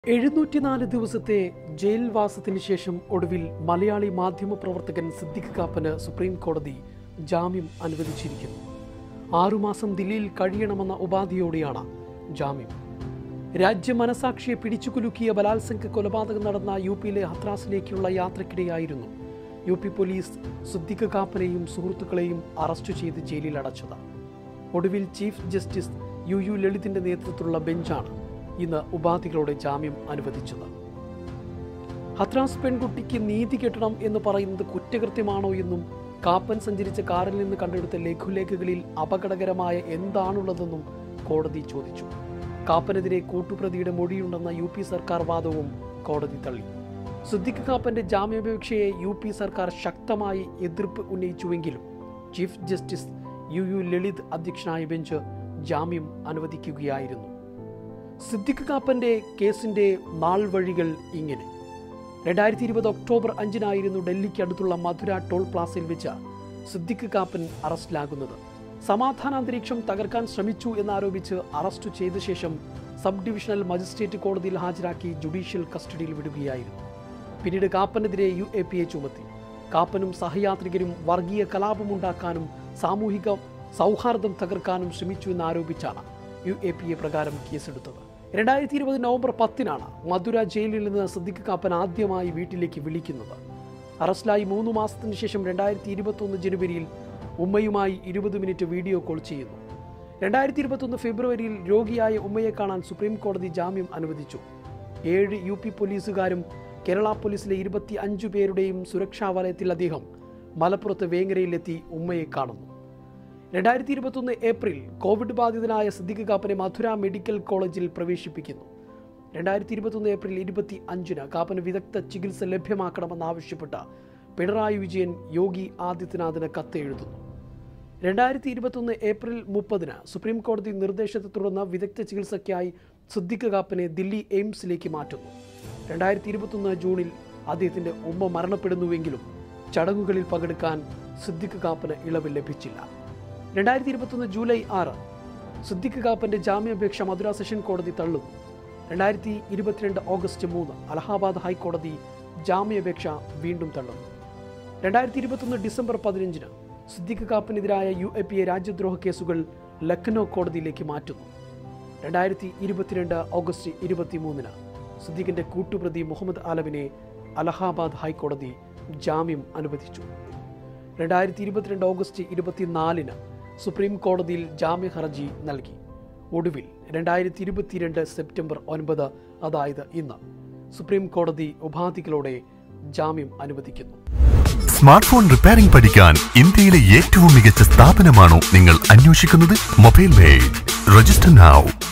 എഴുന്നൂറ്റിനാല് ദിവസത്തെ ജയിൽവാസത്തിന് ശേഷം ഒടുവിൽ മലയാളി മാധ്യമ പ്രവർത്തകൻ സിദ്ദിഖ് കാപ്പന് സുപ്രീം കോടതി ജാമ്യം അനുവദിച്ചിരിക്കുന്നു ആറുമാസം ദില്ലിയിൽ കഴിയണമെന്ന ഉപാധിയോടെയാണ് ജാമ്യം രാജ്യ മനസാക്ഷിയെ പിടിച്ചുകുലുക്കിയ ബലാത്സംഗ കൊലപാതകം നടന്ന യു പിയിലെ ഹത്രാസിലേക്കുള്ള യാത്രക്കിടെയായിരുന്നു യു പി പോലീസ് സിദ്ദിഖ് കാപ്പനെയും സുഹൃത്തുക്കളെയും അറസ്റ്റ് ചെയ്ത് ജയിലിൽ അടച്ചത് ഒടുവിൽ ചീഫ് ജസ്റ്റിസ് യു യു ലളിതിന്റെ നേതൃത്വത്തിലുള്ള ബെഞ്ചാണ് ഇന്ന് ഉപാധികളോടെ ജാമ്യം അനുവദിച്ചത് ഹത്രാസ് പെൺകുട്ടിക്ക് നീതി കിട്ടണം എന്ന് പറയുന്നത് കുറ്റകൃത്യമാണോ എന്നും കാപ്പൻ സഞ്ചരിച്ച കാറിൽ നിന്ന് കണ്ടെടുത്ത ലഘുലേഖകളിൽ അപകടകരമായ എന്താണുള്ളതെന്നും കോടതി ചോദിച്ചു കാപ്പനെതിരെ കൂട്ടുപ്രതിയുടെ മൊഴിയുണ്ടെന്ന യു പി സർക്കാർ വാദവും കോടതി തള്ളി സിദ്ദിഖ് കാപ്പന്റെ ജാമ്യാപേക്ഷയെ യു പി സർക്കാർ ശക്തമായി എതിർപ്പ് ഉന്നയിച്ചുവെങ്കിലും chief justice U U Lalit അധ്യക്ഷനായ ബെഞ്ച് ജാമ്യം അനുവദിക്കുകയായിരുന്നു സിദ്ദിഖ് കാപ്പന്റെ കേസിന്റെ നാൾ വഴികൾ ഇങ്ങനെ രണ്ടായിരത്തി ഇരുപത് ഒക്ടോബർ അഞ്ചിനായിരുന്നു ഡൽഹിക്ക് അടുത്തുള്ള മധുര ടോൾ പ്ലാസയിൽ വെച്ച് സിദ്ദിഖ് കാപ്പൻ അറസ്റ്റിലാകുന്നത് സമാധാന അന്തരീക്ഷം തകർക്കാൻ ശ്രമിച്ചു എന്നാരോപിച്ച് അറസ്റ്റ് ചെയ്ത ശേഷം സബ് ഡിവിഷണൽ മജിസ്ട്രേറ്റ് കോടതിയിൽ ഹാജരാക്കി ജുഡീഷ്യൽ കസ്റ്റഡിയിൽ വിടുകയായിരുന്നു പിന്നീട് കാപ്പനെതിരെ യു എ പി എ ചുമത്തി കാപ്പനും സഹയാത്രികരും വർഗീയ കലാപമുണ്ടാക്കാനും സാമൂഹിക സൗഹാർദ്ദം തകർക്കാനും ശ്രമിച്ചു എന്നാരോപിച്ചാണ് യു എ പി എ പ്രകാരം കേസെടുത്തത് രണ്ടായിരത്തി ഇരുപത് നവംബർ പത്തിനാണ് മധുര ജയിലിൽ നിന്ന് സിദ്ദിഖ് കാപ്പൻ ആദ്യമായി വീട്ടിലേക്ക് വിളിക്കുന്നത് അറസ്റ്റിലായി മൂന്ന് മാസത്തിന് ശേഷം രണ്ടായിരത്തി ഇരുപത്തൊന്ന് ജനുവരിയിൽ ഉമ്മയുമായി ഇരുപത് മിനിറ്റ് വീഡിയോ കോൾ ചെയ്യുന്നു രണ്ടായിരത്തി ഇരുപത്തൊന്ന് ഫെബ്രുവരിയിൽ രോഗിയായ ഉമ്മയെ കാണാൻ സുപ്രീം കോടതി ജാമ്യം അനുവദിച്ചു ഏഴ് യു പി പോലീസുകാരും കേരള പോലീസിലെ ഇരുപത്തി അഞ്ചു പേരുടെയും സുരക്ഷാ വലയത്തിൽ അദ്ദേഹം മലപ്പുറത്ത് വേങ്ങരയിലെത്തി ഉമ്മയെ കാണുന്നു രണ്ടായിരത്തി ഇരുപത്തൊന്ന് ഏപ്രിൽ കോവിഡ് ബാധിതനായ സിദ്ദിഖ് കാപ്പനെ മധുര മെഡിക്കൽ കോളേജിൽ പ്രവേശിപ്പിക്കുന്നു രണ്ടായിരത്തി ഇരുപത്തൊന്ന് ഏപ്രിൽ ഇരുപത്തി അഞ്ചിന് കാപ്പന് വിദഗ്ധ ചികിത്സ ലഭ്യമാക്കണമെന്നാവശ്യപ്പെട്ട് പിണറായി വിജയൻ യോഗി ആദിത്യനാഥിന് കത്ത് എഴുതുന്നു രണ്ടായിരത്തി ഇരുപത്തൊന്ന് ഏപ്രിൽ മുപ്പതിന് സുപ്രീം കോടതി നിർദ്ദേശത്തെ തുടർന്ന് വിദഗ്ധ ചികിത്സയ്ക്കായി സിദ്ദിഖ് കാപ്പനെ ദില്ലി എയിംസിലേക്ക് മാറ്റുന്നു രണ്ടായിരത്തി ഇരുപത്തൊന്ന് ജൂണിൽ അദ്ദേഹത്തിന്റെ ഉമ്മ മരണപ്പെടുന്നുവെങ്കിലും ചടങ്ങുകളിൽ പങ്കെടുക്കാൻ സിദ്ദിഖ് കാപ്പന് ഇളവ് ലഭിച്ചില്ല രണ്ടായിരത്തി ഇരുപത്തൊന്ന് ജൂലൈ ആറ് സിദ്ദിഖ് കാപ്പന്റെ ജാമ്യാപേക്ഷ മധുര സെഷൻ കോടതി തള്ളുന്നു രണ്ടായിരത്തി ഇരുപത്തിരണ്ട് ഓഗസ്റ്റ് മൂന്ന് അലഹാബാദ് ഹൈക്കോടതി ജാമ്യാപേക്ഷ വീണ്ടും തള്ളുന്നു രണ്ടായിരത്തി ഇരുപത്തൊന്ന് ഡിസംബർ പതിനഞ്ചിന് സിദ്ദിഖ് കാപ്പനെതിരായ യു എ പി എ രാജ്യദ്രോഹ കേസുകൾ ലക്നൗ കോടതിയിലേക്ക് മാറ്റുന്നു രണ്ടായിരത്തി ഇരുപത്തിരണ്ട് ഓഗസ്റ്റ് ഇരുപത്തിമൂന്നിന് സിദ്ദിഖിന്റെ കൂട്ടുപ്രതി മുഹമ്മദ് ആലമിനെ അലഹാബാദ് ഹൈക്കോടതി ജാമ്യം അനുവദിച്ചു രണ്ടായിരത്തി ഇരുപത്തിരണ്ട് ഓഗസ്റ്റ് ഇരുപത്തിനാലിന് സുപ്രീം കോടതിയിൽ ജാമ്യ ഹർജി നൽകി ഒടുവിൽ രണ്ടായിരത്തി ഇരുപത്തിരണ്ട് സെപ്റ്റംബർ ഒൻപത് അതായത് ഇന്ന് സുപ്രീം കോടതി ഉപാധികളോടെ ജാമ്യം അനുവദിക്കുന്നു സ്മാർട്ട് ഫോൺ റിപ്പയറിംഗ് പഠിക്കാൻ ഇന്ത്യയിലെ ഏറ്റവും മികച്ച സ്ഥാപനമാണോ നിങ്ങൾ അന്വേഷിക്കുന്നത് മൊബൈൽ മെയ്ഡ് രജിസ്റ്റർ നൗ